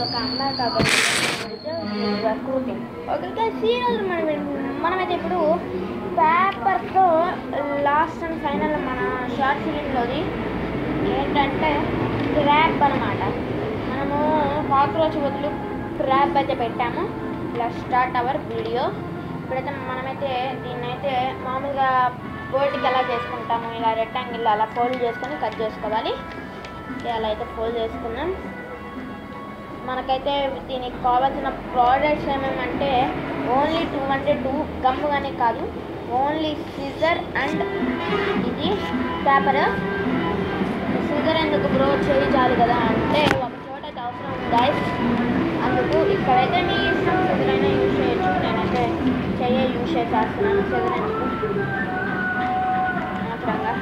ఒక అమ్మాయి కాబట్టి రిక్రూటింగ్ ఓకే guys, ఈ రోజు మనం మనమైతే ఇప్పుడు పేపర్తో లాస్ట్ అండ్ ఫైనల్ మన షార్ట్ ఫిలింలోది ఏంటంటే క్రాప్ అనమాట మనము కాక్రోచ్ బదులు క్రాప్ అయితే పెట్టాము ఇలా స్టార్ట్ అవర్ వీడియో ఇప్పుడైతే మనమైతే దీన్ని అయితే మామూలుగా బోర్డుకి ఎలా చేసుకుంటాము ఇలా రెక్టాంగిల్ అలా ఫోల్డ్ చేసుకొని కట్ చేసుకోవాలి ఓకే, అలా అయితే ఫోల్డ్ చేసుకున్నాం మనకైతే దీనికి కావాల్సిన ప్రోడక్ట్స్ ఏమేమంటే ఓన్లీ టూ అంటే టూ గమ్ కానీ కాదు ఓన్లీ సిజర్ అండ్ ఇది పేపర్ సిజర్ ఎందుకు బ్రో చేయి చాలు కదా అంటే ఒక చోట అయితే అవసరం ఉంది guys. అందుకు ఇక్కడైతే మీ ఇష్టం సిజర్ అయినా యూజ్ చేయొచ్చు నేనైతే చెయ్యే యూజ్ చేసేస్తున్నాను సిజర్ ఎందుకు అనవసరంగా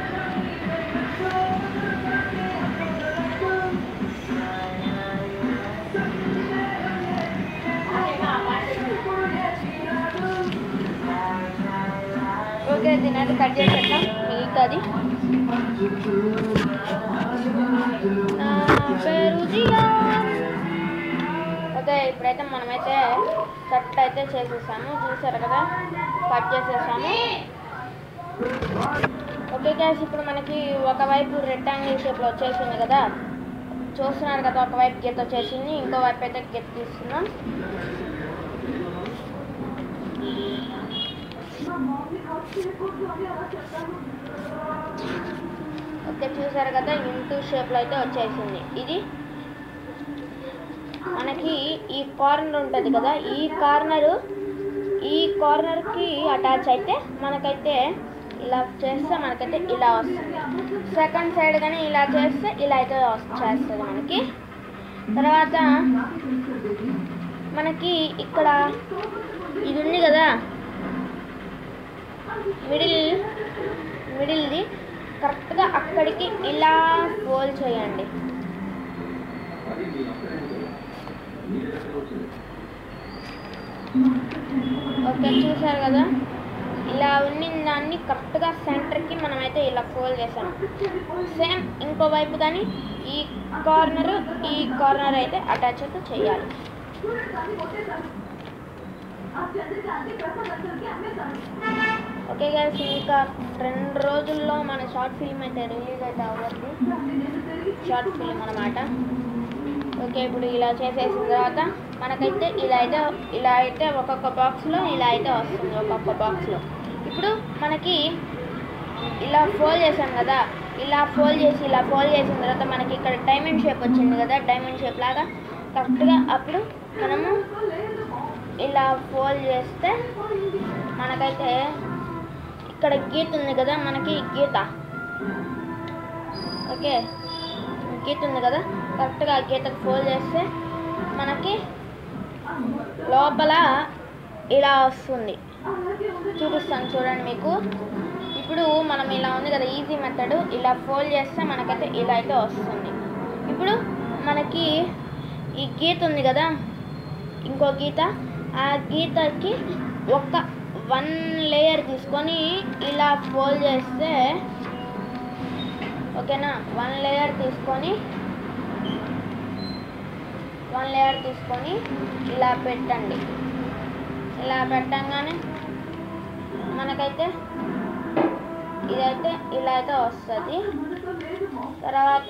ఓకే దీని అయితే కట్ చేసేద్దాం మిగతాది నా పేరు జియా ఓకే ఇప్పుడైతే మనమైతే కట్ అయితే చేసేసాము చూసారు కదా కట్ చేసేసాము ఓకే గ్యాస్ ఇప్పుడు మనకి ఒకవైపు రెక్టాంగిల్ షేప్లో వచ్చేసింది కదా చూస్తున్నారు కదా ఒకవైపు గీత వచ్చేసింది ఇంకో వైపు అయితే గీత తీస్తున్నాం ఓకే చూసారు కదా ఇంటూ షేప్లో అయితే వచ్చేసింది ఇది మనకి ఈ కార్నర్ ఉంటుంది కదా ఈ కార్నర్ ఈ కార్నర్కి అటాచ్ అయితే మనకైతే ఇలా చేస్తే మనకైతే ఇలా వస్తుంది సెకండ్ సైడ్ కానీ ఇలా చేస్తే ఇలా అయితే వచ్చేస్తుంది మనకి తర్వాత మనకి ఇక్కడ ఇది ఉంది కదా మిడిల్ మిడిల్ది కరెక్ట్గా అక్కడికి ఇలా ఫోల్డ్ చేయండి ఓకే చూసారు కదా ఇలా ఉన్న దాన్ని కరెక్ట్గా సెంటర్కి మనమైతే ఇలా ఫోల్డ్ చేసాం సేమ్ ఇంకో వైపు కానీ ఈ కార్నర్ ఈ కార్నర్ అయితే అటాచ్ అయితే చేయాలి ఓకే గాయస్ ఇంకా రెండు రోజుల్లో మన షార్ట్ ఫిల్మ్ అయితే రిలీజ్ అయితే అవ్వద్దు షార్ట్ ఫిల్మ్ అనమాట ఓకే ఇప్పుడు ఇలా చేసేసిన తర్వాత మనకైతే ఇలా అయితే ఇలా అయితే ఒక్కొక్క బాక్స్లో ఇలా అయితే వస్తుంది ఒక్కొక్క బాక్స్లో ఇప్పుడు మనకి ఇలా ఫోల్డ్ చేసాం కదా ఇలా ఫోల్డ్ చేసి ఇలా ఫోల్డ్ చేసిన తర్వాత మనకి ఇక్కడ డైమండ్ షేప్ వచ్చింది కదా డైమండ్ షేప్ లాగా కరెక్ట్గా అప్పుడు మనము ఇలా ఫోల్డ్ చేస్తే మనకైతే ఇక్కడ గీత ఉంది కదా మనకి గీత ఓకే గీత ఉంది కదా కరెక్ట్గా ఆ గీతకు ఫోల్డ్ చేస్తే మనకి లోపల ఇలా వస్తుంది చూపిస్తాను చూడండి మీకు ఇప్పుడు మనం ఇలా ఉంది కదా ఈజీ మెథడ్ ఇలా ఫోల్డ్ చేస్తే మనకైతే ఇలా అయితే వస్తుంది ఇప్పుడు మనకి ఈ గీత ఉంది కదా ఇంకో గీత ఆ గీతకి ఒక వన్ లేయర్ తీసుకొని ఇలా ఫోల్డ్ చేస్తే ఓకేనా వన్ లేయర్ తీసుకొని వన్ లేయర్ తీసుకొని ఇలా పెట్టండి ఇలా పెట్టంగానే మనకైతే ఇదైతే ఇలా అయితే వస్తుంది తర్వాత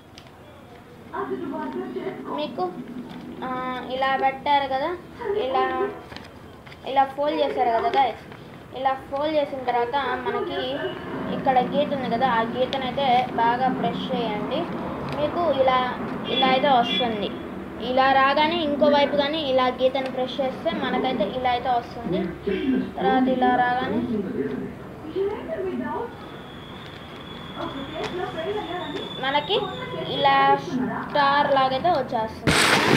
మీకు ఆ, ఇలా పెట్టారు కదా ఇలా ఇలా ఫోల్డ్ చేశారు కదా guys. ఇలా ఫోల్డ్ చేసిన తర్వాత మనకి ఇక్కడ గీత ఉంది కదా ఆ గీతనైతే బాగా ప్రెస్ చేయండి మీకు ఇలా ఇలా అయితే వస్తుంది ఇలా రాగానే ఇంకో వైపు కానీ ఇలా గీతను ప్రెస్ చేస్తే మనకైతే ఇలా అయితే వస్తుంది తర్వాత ఇలా రాగానే మనకి ఇలా స్టార్ లాగైతే వచ్చేస్తుంది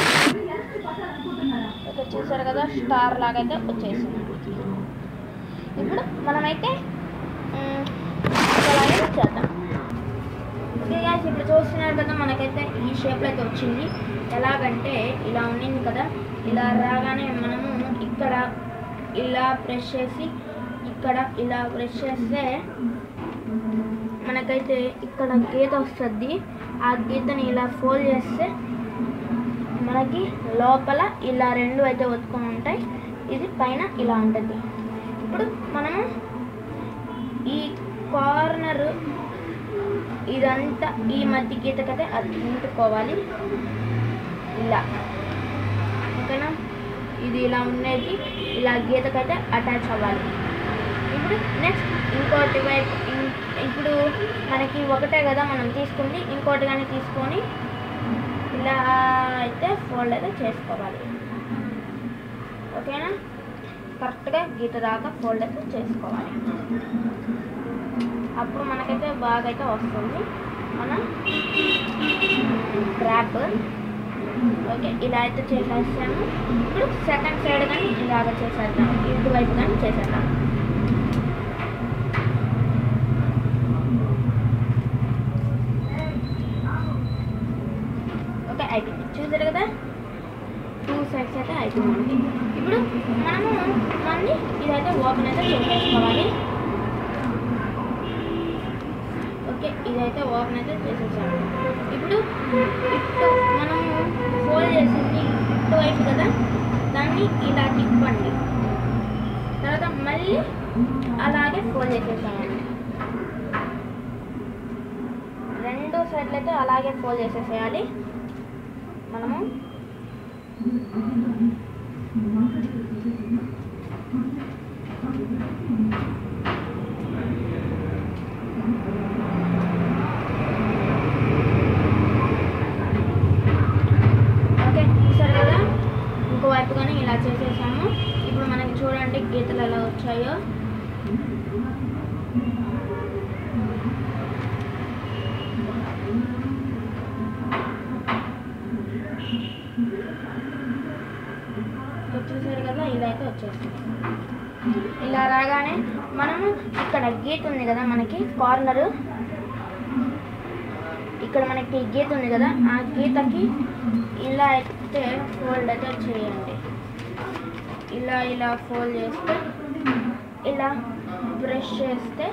ఓకే చూసారు కదా స్టార్ లాగైతే వచ్చేసింది ఇప్పుడు మనమైతే మ్, ఇలాగే చేద్దాం ఓకే guys, ఇప్పుడు చూస్తున్నారు కదా మనకైతే ఈ షేప్లో అయితే వచ్చింది ఎలాగంటే ఇలా ఉండింది కదా ఇలా రాగానే మనము ఇక్కడ ఇలా ప్రెస్ చేసి ఇక్కడ ఇలా ప్రెస్ చేస్తే మనకైతే ఇక్కడ గీత వస్తుంది ఆ గీతని ఇలా ఫోల్డ్ చేస్తే మనకి లోపల ఇలా రెండు అయితే ఒత్తుకొని ఉంటాయి ఇది పైన ఇలా ఉంటుంది ఇప్పుడు మనము ఈ కార్నర్ ఇదంతా ఈ మధ్య గీతకైతే అది నింపుకోవాలి ఇలా ఓకేనా ఇది ఇలా ఉండేది ఇలా గీతకైతే అటాచ్ అవ్వాలి ఇప్పుడు నెక్స్ట్ ఇంకోటి వైపు ఇం- ఇప్పుడు మనకి ఒకటే కదా మనం తీసుకుంది ఇంకోటి కానీ తీసుకొని ఇలా అయితే ఫోల్డ్ అయితే చేసుకోవాలి ఓకేనా కరెక్ట్గా గీత దాకా ఫోల్డ్ అయితే చేసుకోవాలి అప్పుడు మనకైతే బాగా అయితే వస్తుంది మన క్రాప్ ఓకే ఇలా అయితే చేసేసాము ఇప్పుడు సెకండ్ సైడ్ కానీ ఇలాగ చేసేద్దాం ఇటువైపు కానీ చేసేద్దాం ఓకే అయిపోయింది చూసారు కదా టూ సైడ్స్ అయితే అయిపోయింది ఇప్పుడు మనము మళ్ళీ ఇదైతే ఓపెన్ అయితే చేసేసుకోవాలి ఓకే ఇదైతే ఓపెన్ అయితే చేసేసాము ఇప్పుడు ఇటు మనము ఫోల్డ్ చేసింది ఇటువైపు కదా దాన్ని ఇలా తిప్పండి తర్వాత మళ్ళీ అలాగే ఫోల్డ్ చేసేసామండి రెండు సైడ్లు అయితే అలాగే ఫోల్డ్ చేసేసేయాలి మనము ఓకే చూసారు కదా ఇంకో వైపు కానీ ఇలా చేసేసాము ఇప్పుడు మనకి చూడండి గీతలు ఎలా వచ్చాయో చూసారు కదా ఇలా అయితే వచ్చేసింది ఇలా రాగానే మనము ఇక్కడ గీత ఉంది కదా మనకి కార్నర్ ఇక్కడ మనకి గీత ఉంది కదా ఆ గీతకి ఇలా అయితే ఫోల్డ్ అయితే చేయండి ఇలా ఇలా ఫోల్డ్ చేస్తే ఇలా బ్రష్ చేస్తే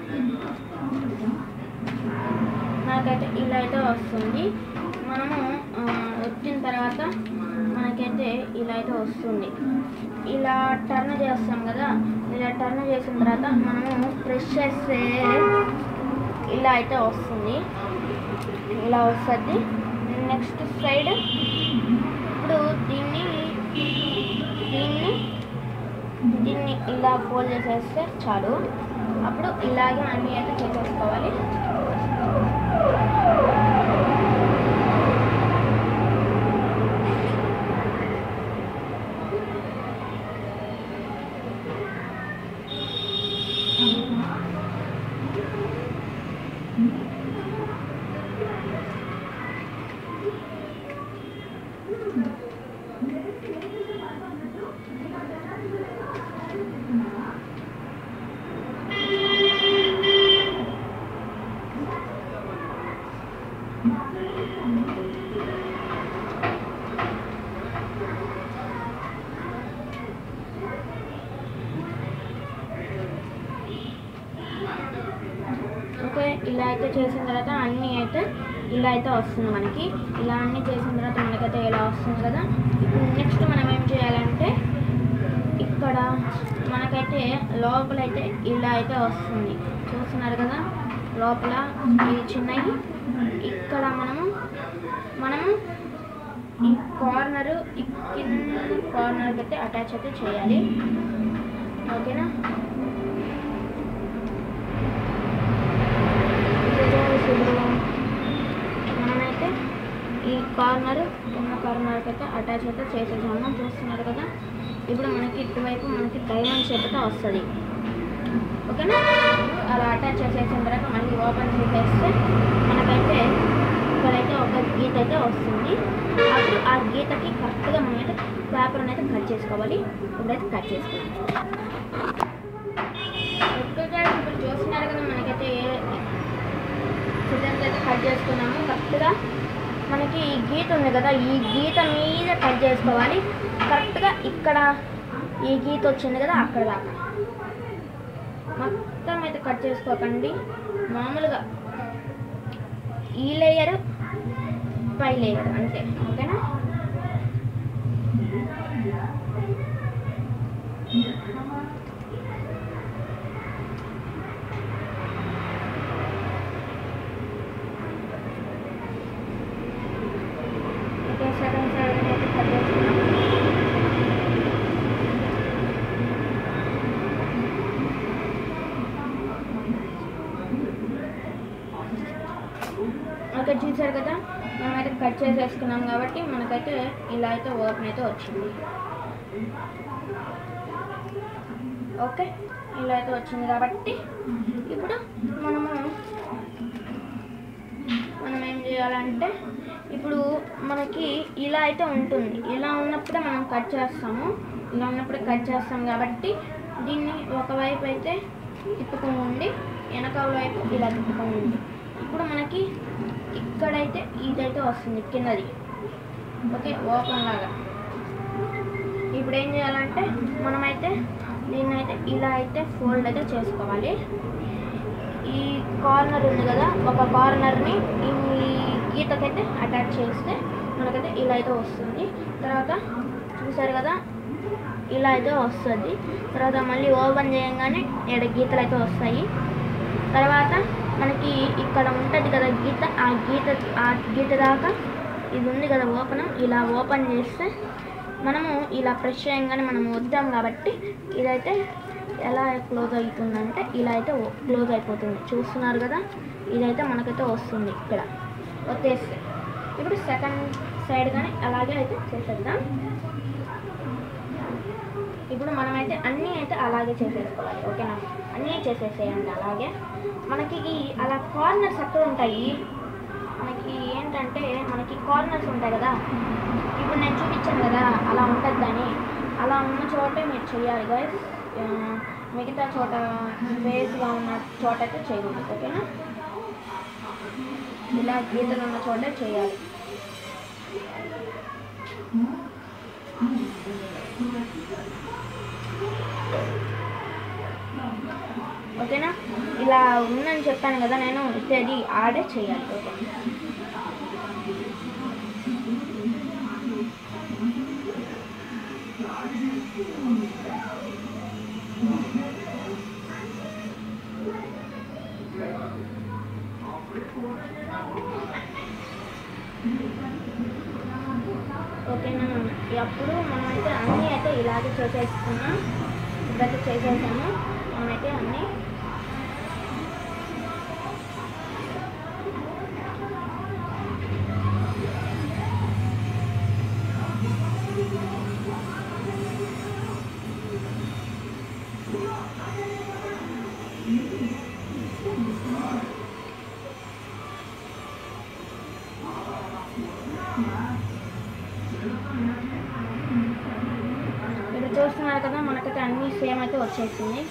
మనకైతే ఇలా అయితే వస్తుంది మనము ఆ, వచ్చిన తర్వాత మనకైతే ఇలా అయితే వస్తుంది ఇలా టర్న్ చేస్తాం కదా ఇలా టర్న్ చేసిన తర్వాత మనము ప్రెస్ చేస్తే ఇలా అయితే వస్తుంది ఇలా వస్తుంది నెక్స్ట్ సైడ్ ఇప్పుడు దీన్ని దీన్ని దీన్ని ఇలా ఫోల్డ్ చేసేస్తే చాలు అప్పుడు ఇలాగే అన్నీ అయితే చేసేసుకోవాలి ఓకే ఇలా అయితే చేసిన తర్వాత అన్నీ అయితే ఇలా అయితే వస్తుంది మనకి ఇలా అన్నీ చేసిన తర్వాత మనకైతే ఇలా వస్తుంది కదా ఇప్పుడు నెక్స్ట్ మనం ఏం చేయాలంటే ఇక్కడ మనకైతే లోపలైతే ఇలా అయితే వస్తుంది చూస్తున్నారు కదా లోపల ఇది చిన్నవి ఇక్కడ మనము మనము ఈ కార్నరు ఈ కింద కార్నర్కి అయితే అటాచ్ అయితే చేయాలి ఓకేనా మనమైతే ఈ కార్నర్ ఉన్న కార్నర్కి అయితే అటాచ్ అయితే చేసేసాము చూస్తున్నారు కదా ఇప్పుడు మనకి ఇటువైపు మనకి డైమండ్ షేప్ అయితే వస్తుంది ఓకేనా అలా అటాచ్ చేసేసిన తర్వాత మళ్ళీ ఓపెన్ చేసేస్తే మనకైతే ఇక్కడైతే ఒక గీత అయితే వస్తుంది అప్పుడు ఆ గీతకి కరెక్ట్గా మనమైతే పేపర్ అయితే కట్ చేసుకోవాలి ఇప్పుడైతే కట్ చేసుకోవాలి ఎక్కువగా ఇప్పుడు చూస్తున్నారు కదా మనకైతే సిజన్స్ అయితే కట్ చేసుకున్నాము కరెక్ట్గా మనకి ఈ గీత ఉంది కదా ఈ గీత మీద కట్ చేసుకోవాలి కరెక్ట్గా ఇక్కడ ఈ గీత వచ్చింది కదా అక్కడ దాకా మొత్తం అయితే కట్ చేసుకోకండి మామూలుగా ఈ లేయర్ పై లేయర్ అంతే ఓకేనా ఓకే చూసారు కదా మనమైతే కట్ చేసేసుకున్నాం కాబట్టి మనకైతే ఇలా అయితే ఓపెన్ అయితే వచ్చింది ఓకే ఇలా అయితే వచ్చింది కాబట్టి ఇప్పుడు మనము మనం ఏం చేయాలంటే ఇప్పుడు మనకి ఇలా అయితే ఉంటుంది ఇలా ఉన్నప్పుడే మనం కట్ చేస్తాము ఇలా ఉన్నప్పుడే కట్ చేస్తాం కాబట్టి దీన్ని ఒకవైపు అయితే తిప్పుకొని ఉండి వెనకాల వైపు ఇలా తిప్పుకొని ఉంది ఇప్పుడు మనకి ఇక్కడైతే ఇదైతే వస్తుంది కిందది ఓకే ఓపెన్ లాగా ఇప్పుడు ఏం చేయాలంటే మనమైతే దీన్ని అయితే ఇలా అయితే ఫోల్డ్ అయితే చేసుకోవాలి ఈ కార్నర్ ఉంది కదా ఒక కార్నర్ని ఈ గీతకైతే అటాచ్ చేస్తే మనకైతే ఇలా అయితే వస్తుంది తర్వాత చూసారు కదా ఇలా అయితే వస్తుంది తర్వాత మళ్ళీ ఓపెన్ చేయగానే ఇక్కడ గీతలు అయితే వస్తాయి తర్వాత మనకి ఇక్కడ ఉంటుంది కదా గీత ఆ గీత ఆ గీత దాకా ఇది ఉంది కదా ఓపెన్ ఇలా ఓపెన్ చేస్తే మనము ఇలా ప్రెస్ చేయగానే మనం వద్దాం కాబట్టి ఇదైతే ఎలా క్లోజ్ అవుతుందంటే ఇలా అయితే క్లోజ్ అయిపోతుంది చూస్తున్నారు కదా ఇదైతే మనకైతే వస్తుంది ఇక్కడ వచ్చేస్తే ఇప్పుడు సెకండ్ సైడ్ కానీ అలాగే అయితే చేసేద్దాం ఇప్పుడు మనమైతే అన్నీ అయితే అలాగే చేసేసుకోవాలి ఓకేనా అన్నీ చేసేసేయండి అలాగే మనకి ఈ అలా కార్నర్స్ ఎక్కడ ఉంటాయి మనకి ఏంటంటే మనకి కార్నర్స్ ఉంటాయి కదా ఇప్పుడు నేను చూపించాను కదా అలా ఉంటుంది దాని అలా ఉన్న చోటే మీరు చేయాలి గైస్ మిగతా చోట స్పేస్గా ఉన్న చోట అయితే చేయకూడదు ఓకేనా ఇలా గీతలు ఉన్న చోటే చేయాలి ఓకేనా ఇలా ఉందని చెప్పాను కదా నేను ఇది ఆడే చేయాలి ఓకే ఓకేనా అప్పుడు మనమైతే అన్నీ అయితే ఇలాగే చేసేసుకున్నాం ఇప్పుడైతే చేసేసాము మనమైతే అన్నీ మీరు చూస్తున్నారు కదా మనకైతే అన్నీ సేమ్ అయితే వచ్చేసింది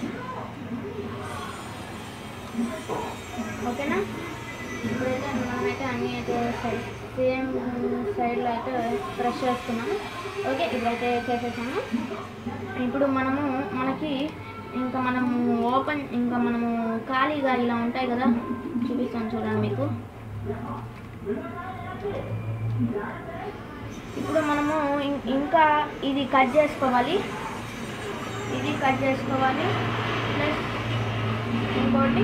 ఓకేనా ఇప్పుడైతే మనమైతే అన్నీ అయితే సేమ్ సైడ్లో అయితే బ్రష్ చేసుకున్నాము ఓకే ఇప్పుడైతే చేసేసాము ఇప్పుడు మనము మనకి ఇంకా మనము ఓపెన్ ఇంకా మనము ఖాళీగా ఇలా ఉంటాయి కదా చూపిస్తాను చూడండి మీకు ఇప్పుడు మనము ఇం- ఇంకా ఇది కట్ చేసుకోవాలి ఇది కట్ చేసుకోవాలి ప్లస్ ఇంకోటి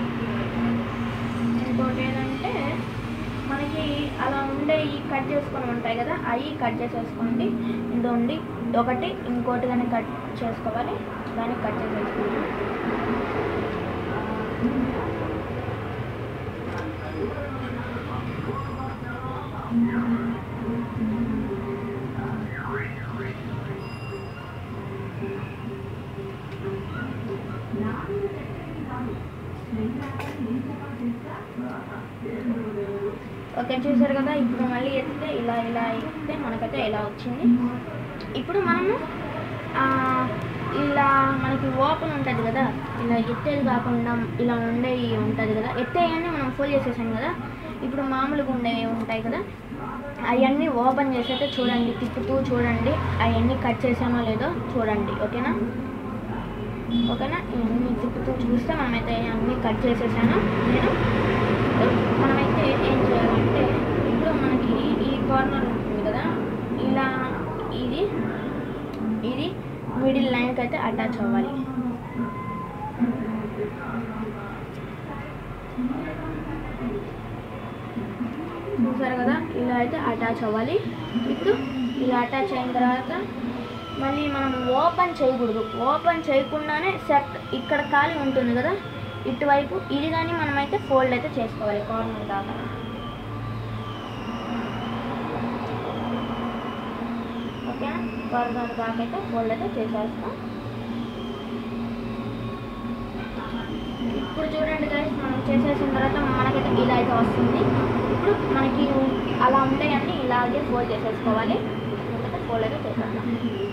ఇంకోటి ఏంటంటే మనకి అలా ఉండే ఈ కట్ చేసుకొని ఉంటాయి కదా అవి కట్ చేసేసుకోండి ఇదోండి ఒకటి ఇంకోటి కానీ కట్ చేసుకోవాలి దాన్ని కట్ చేసేసుకోండి ఓకే చూసారు కదా ఇప్పుడు మళ్ళీ ఎత్తితే ఇలా ఇలా ఎత్తితే మనకైతే ఇలా వచ్చింది ఇప్పుడు మనము ఆ, ఇలా మనకి ఓపెన్ ఉంటుంది కదా ఇలా ఎత్తేది కాకుండా ఇలా ఉండేవి ఉంటుంది కదా ఎత్తేయన్నీ మనం ఫుల్ చేసేసాం కదా ఇప్పుడు మామూలుగా ఉండేవి ఉంటాయి కదా అవన్నీ ఓపెన్ చేసైతే చూడండి తిప్పుతూ చూడండి అవన్నీ కట్ చేసామో లేదో చూడండి ఓకేనా ఓకేనా ఇవన్నీ తిప్పుతూ చూస్తే మనమైతే అన్నీ కట్ చేసేసాను నేను ఇప్పుడు మనమైతే ఏం చేయాలంటే ఇప్పుడు మనకి ఈ కార్నర్ ఉంటుంది కదా ఇలా ఇది ఇది మిడిల్ లైన్కి అయితే అటాచ్ అవ్వాలి చూసారు కదా ఇలా అయితే అటాచ్ అవ్వాలి ఇప్పుడు ఇలా అటాచ్ అయిన తర్వాత మళ్ళీ మనం ఓపెన్ చేయకూడదు ఓపెన్ చేయకుండానే సెట్ ఇక్కడ ఖాళీ ఉంటుంది కదా ఇటువైపు ఇది కానీ మనమైతే ఫోల్డ్ అయితే చేసుకోవాలి కార్నర్ దాకా ఓకే కార్నర్ దాకా అయితే ఫోల్డ్ అయితే చేసేస్తాం ఇప్పుడు చూడండి గైస్ మనం చేసేసిన తర్వాత మనకైతే ఇలా అయితే వస్తుంది ఇప్పుడు మనకి అలా ఉంటాయన్నీ ఇలాగే ఫోల్డ్ చేసేసుకోవాలి అయితే ఫోల్డ్ అయితే చేసేద్దాం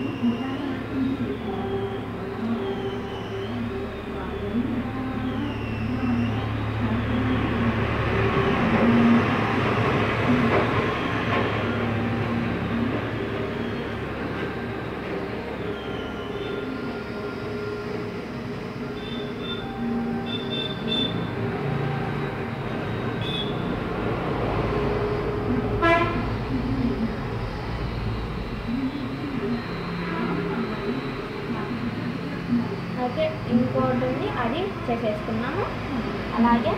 ఓకే ఇంకోటి ఉంది అది చేసేసుకున్నాము అలాగే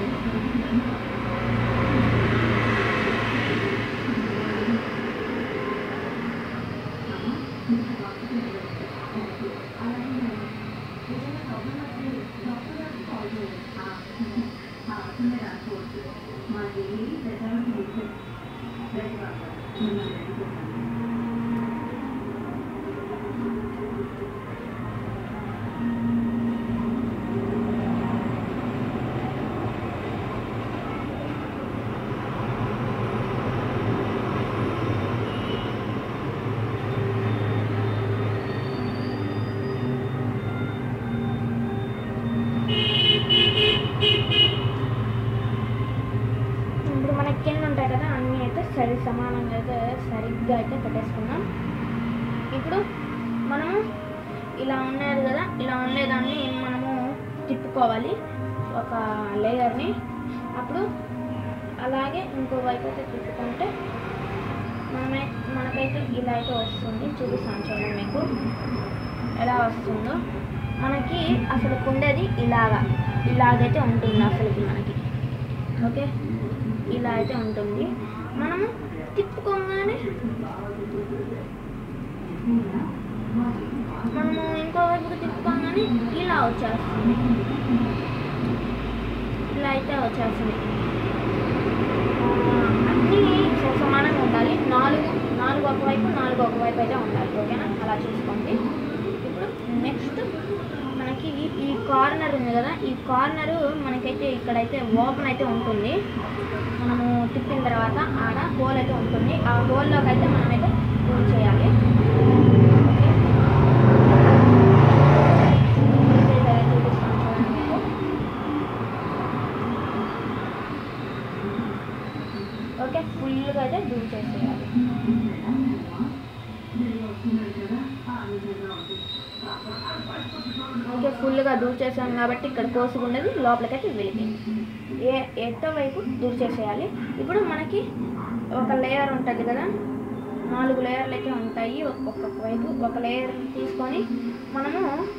ఇప్పుడు మనకి కింద ఉంటాయి కదా అన్నీ అయితే సరి సమానంగా అయితే సరిగ్గా అయితే పెట్టేసుకున్నాం ఇప్పుడు మనము ఇలా ఉండేది కదా ఇలా ఉండేదాన్ని మనము తిప్పుకోవాలి ఒక లేయర్ని అప్పుడు అలాగే ఇంకో వైపు అయితే తిప్పుకుంటే మనమే మనకైతే ఇలా అయితే వస్తుంది చూపిస్తాను చూడండి మీకు ఎలా వస్తుందో మనకి అసలు ఉండేది ఇలాగా ఇలాగైతే ఉంటుంది అసలుకి మనకి ఓకే ఇలా అయితే ఉంటుంది మనము తిప్పుకోగానే మనము ఇంకో వైపుకి తిప్పుకోగానే ఇలా వచ్చేస్తుంది ఇలా అయితే వచ్చేస్తుంది ఆ, అన్నీ స- సమానంగా ఉండాలి నాలుగు నాలుగు ఒకవైపు నాలుగు ఒకవైపు అయితే ఉండాలి ఓకేనా అలా చూసుకోండి ఇప్పుడు నెక్స్ట్ మనకి ఈ- ఈ కార్నర్ ఉంది కదా ఈ కార్నర్ మనకైతే ఇక్కడైతే ఓపెన్ అయితే ఉంటుంది మనము తిప్పిన తర్వాత ఆడ హోల్ అయితే ఉంటుంది ఆ హోల్లోకి అయితే మనమైతే పూల్ చేయాలి ఓకే చేసేది అయితే చూపిస్తాను చూడండి మీకు. ఓకే ఫుల్గా అయితే దూర్ చేసేయాలి ఓకే ఫుల్గా దూర్ చేసాం కాబట్టి ఇక్కడ కోసుకున్నది లోపలికైతే వెళ్ళిపోయింది ఏ ఎట్టో వైపు దూర్ చేసేయాలి ఇప్పుడు మనకి ఒక లేయర్ ఉంటుంది కదా నాలుగు లేయర్లు అయితే ఉంటాయి ఒక్కొక్క వైపు ఒక లేయర్ తీసుకొని మనము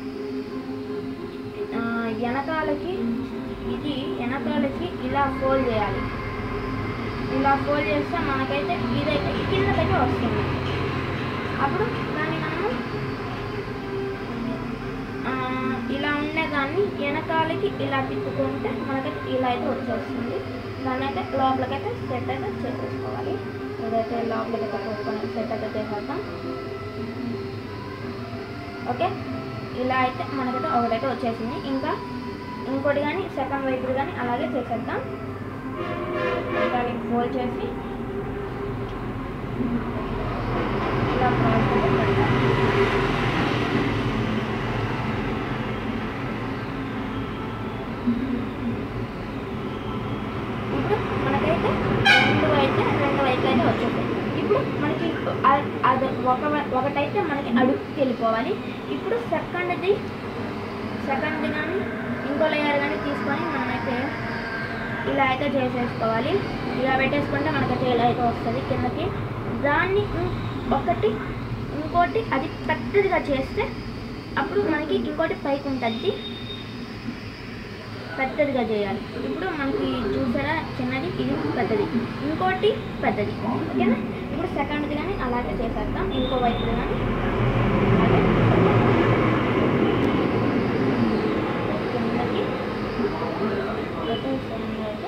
ఆ, వెనకాలకి ఇది వెనకాలకి ఇలా ఫోల్డ్ చేయాలి ఇలా ఫోల్డ్ చేస్తే మనకైతే ఇదైతే కిందకైతే వస్తుంది అప్పుడు దాన్ని మనము ఆ, ఇలా ఉండేదాన్ని వెనకాలకి ఇలా తిప్పుకుంటే మనకైతే ఇలా అయితే వచ్చేస్తుంది దాన్ని అయితే లోపలికైతే సెట్ అయితే చేసేసుకోవాలి ఇదైతే లోపలికైతే పోసుకొని సెట్ అయితే చేసేద్దాం ఓకే ఇలా అయితే మనకైతే ఒకటైతే వచ్చేసింది ఇంకా ఇంకోటి కానీ సెకండ్ వైపు కానీ అలాగే చేసేద్దాం దాన్ని ఫోల్డ్ చేసి ఇలా cross అయితే పెడదాం. ఇప్పుడు మనకైతే రెండు అయితే రెండు వైపులు అయితే వచ్చేసాయి ఇప్పుడు మనకి అ- అది ఒక వై- ఒకటైతే మనకి అడుగుకి వెళ్ళిపోవాలి ఇప్పుడు సెకండ్ది సెకండ్ కానీ ఇంకో లేయర్ కానీ తీసుకొని మనమైతే ఇలా అయితే చేసేసుకోవాలి ఇలా పెట్టేసుకుంటే మనకైతే ఇలా అయితే వస్తుంది కిందకి దాన్ని ఇం- ఒకటి ఇంకోటి అది పెద్దదిగా చేస్తే అప్పుడు మనకి ఇంకోటి పైకి ఉంటుంది పెద్దదిగా చేయాలి ఇప్పుడు మనకి చూసారా చిన్నది ఇది పెద్దది ఇంకోటి పెద్దది ఓకేనా ఇప్పుడు సెకండ్ది కానీ అలాగే చేసేద్దాం ఇంకో వైపు కానీ అలాగే కిందకి పెట్టేసాను అయితే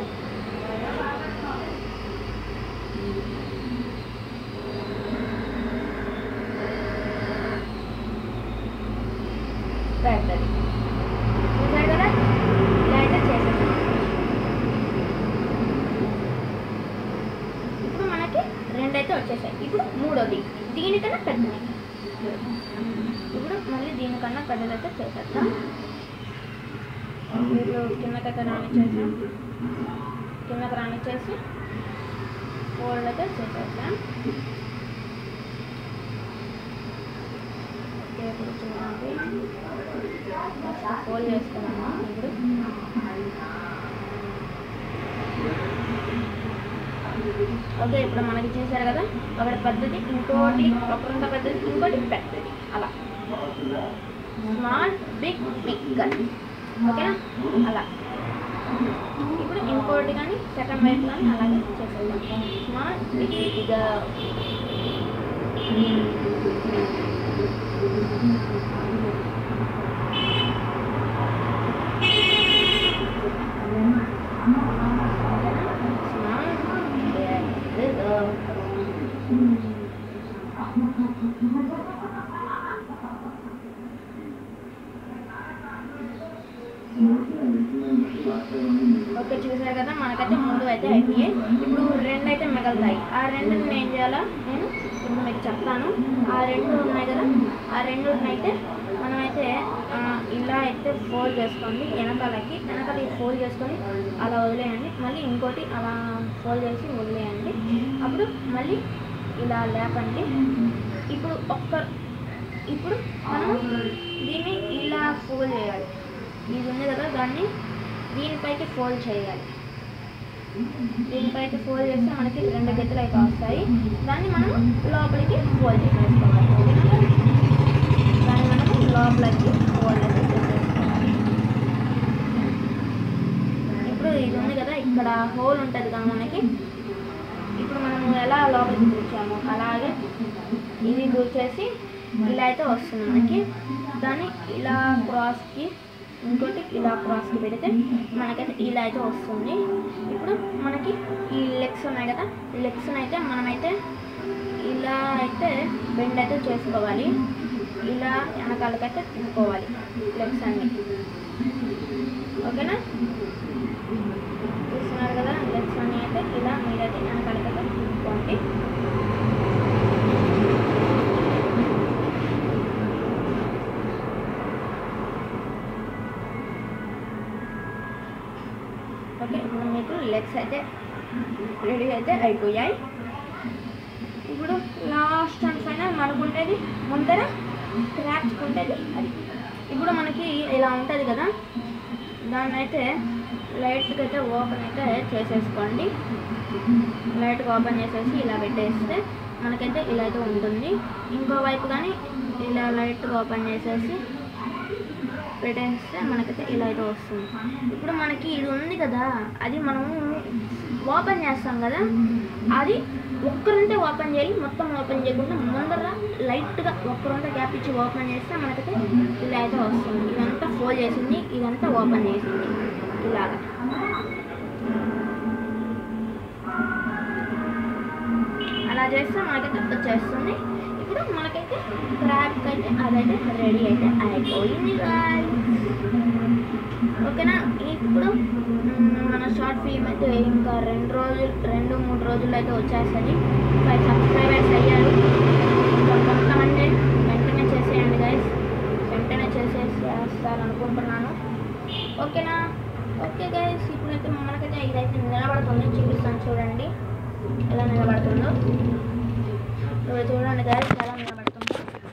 పెడతాది చూసారు కదా ఇలా అయితే చేసేసాను ఇప్పుడు మనకి రెండైతే వచ్చేసాయి ఇప్పుడు మూడోది దీనికన్నా పెద్దది ఇప్పుడు మళ్ళీ దీనికన్నా పెద్దదైతే చేసేద్దాం వీళ్ళు కిందకైతే రానిచ్చేసాం కిందకి రానిచ్చేసి ఫోల్డ్ అయితే చేసేద్దాం ఓకే ఇప్పుడు చూడండి ఫోల్డ్ చేసుకున్నాము ఇప్పుడు ఓకే ఇప్పుడు మనకి చూసారు కదా ఒకటి పెద్దది ఇంకోటి ఒకరింత పెద్దది ఇంకోటి పెద్దది అలా స్మాల్ బిగ్ బిగ్ ఓకేనా అలా ఇప్పుడు ఇంకోటి కానీ సెకండ్ వైపు కానీ అలాగే చేసేద్దాం స్మాల్ బిగ్ బిగ్ ఓకే చూసారు కదా మనకైతే మూడు అయితే అయిపోయాయి ఇప్పుడు రెండు అయితే మిగులుతాయి ఆ రెండు నేను ఏం చేయాలో నేను ఇప్పుడు మీకు చెప్తాను ఆ రెండు ఉన్నాయి కదా ఆ రెండు అయితే మనమైతే ఆ, ఇలా అయితే ఫోల్డ్ చేసుకోండి వెనకాలకి వెనకాల ఫోల్డ్ చేసుకొని అలా వదిలేయండి మళ్ళీ ఇంకోటి అలా ఫోల్డ్ చేసి వదిలేయండి అప్పుడు మళ్ళీ ఇలా లేపండి ఇప్పుడు ఒక్క ఇప్పుడు మనం దీన్ని ఇలా ఫోల్డ్ చేయాలి ఇది ఉంది కదా దాన్ని దీనిపైకి ఫోల్డ్ చేయాలి దీనిపైకి ఫోల్డ్ చేస్తే మనకి రెండు గీతలు అయితే వస్తాయి దాన్ని మనం లోపలికి ఫోల్డ్ చేసేసుకోవాలి ఓకేనా? దాన్ని మనం లోపలికి ఫోల్డ్ అయితే చేసేసుకోవాలి ఇప్పుడు ఇది ఉంది కదా ఇక్కడ హోల్ ఉంటుంది కదా మనకి ఇప్పుడు మనం ఎలా లోపలికి దూర్చాము అలాగే ఇది దూర్చేసి ఇలా అయితే వస్తుంది మనకి దాన్ని ఇలా క్రాస్కి ఇంకోటి ఇలా క్రాస్కి పెడితే మనకైతే ఇలా అయితే వస్తుంది ఇప్పుడు మనకి ఈ లెగ్స్ ఉన్నాయి కదా ఈ లెగ్స్ అయితే మనమైతే ఇలా అయితే బెండ్ అయితే చేసుకోవాలి ఇలా వెనకాలకైతే తిప్పుకోవాలి లెగ్స్ అన్ని ఓకేనా చూస్తున్నారు కదా లెగ్స్ అన్ని అయితే ఇలా మీరైతే వెనకాలకైతే తిప్పుకోండి ఓకే ఇప్పుడు మీకు లెగ్స్ అయితే రెడీ అయితే అయిపోయాయి ఇప్పుడు లాస్ట్ అండ్ ఫైనల్ మనకు ఉండేది ముందర క్రాచ్ ఉండేది అది ఇప్పుడు మనకి ఇలా ఉంటుంది కదా దాన్ని అయితే లైట్గా అయితే ఓపెన్ అయితే చేసేసుకోండి లైట్గా ఓపెన్ చేసేసి ఇలా పెట్టేస్తే మనకైతే ఇలా అయితే ఉంటుంది ఇంకో వైపు కానీ ఇలా లైట్గా ఓపెన్ చేసేసి పెట్టేస్తే మనకైతే ఇలా అయితే వస్తుంది ఇప్పుడు మనకి ఇది ఉంది కదా అది మనము ఓపెన్ చేస్తాం కదా అది ఒక్కరంటే ఓపెన్ చేయాలి మొత్తం ఓపెన్ చేయకుండా ముందర లైట్గా ఒక్కరంతా గ్యాప్ ఇచ్చి ఓపెన్ చేస్తే మనకైతే ఇలా అయితే వస్తుంది ఇదంతా ఫోల్డ్ చేసింది ఇదంతా ఓపెన్ చేసింది ఇలాగా అలా చేస్తే మనకైతే వచ్చేస్తుంది ఇప్పుడు మనకైతే క్రాక్ అయితే అదైతే రెడీ అయితే అయిపోయింది guys. ఓకేనా ఇప్పుడు మ్, మన షార్ట్ ఫిల్మ్ అయితే ఇంకా రెండు రోజులు రెండు మూడు రోజులు అయితే వచ్చేస్తుంది ఫైవ్ సబ్స్క్రైబర్స్ అయ్యారు ఇంకా కొంతమంది వెంటనే చేసేయండి గైస్ వెంటనే చేసేసేస్తారనుకుంటున్నాను ఓకేనా ఓకే గైస్ ఇప్పుడైతే మనకైతే ఇదైతే నిలబడుతుంది చూపిస్తాను చూడండి ఎలా నిలబడుతుందో ఇప్పుడు చూడండి గైస్ ఎలా నిలబడుతుందో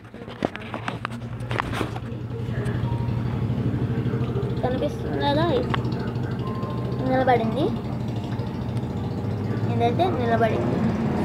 కనిపిస్తుంది కదా నిలబడింది ఇదైతే నిలబడింది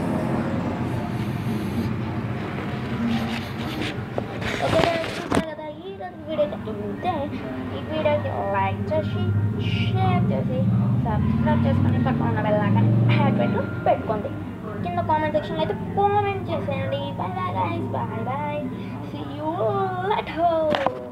ఓకే guys, చూసారు కదా ఈ రోజు వీడియో అయితే ఇంతే ఈ వీడియోకి లైక్ చేసి షేర్ చేసి సబ్స్క్రైబ్ చేసుకొని పక్కన ఉన్న వెళ్ళాకని హ్యాట్ పెట్టుకోండి కింద కామెంట్ సెక్షన్లో అయితే కామెంట్ చేసేయండి bye bye guys bye bye see you let home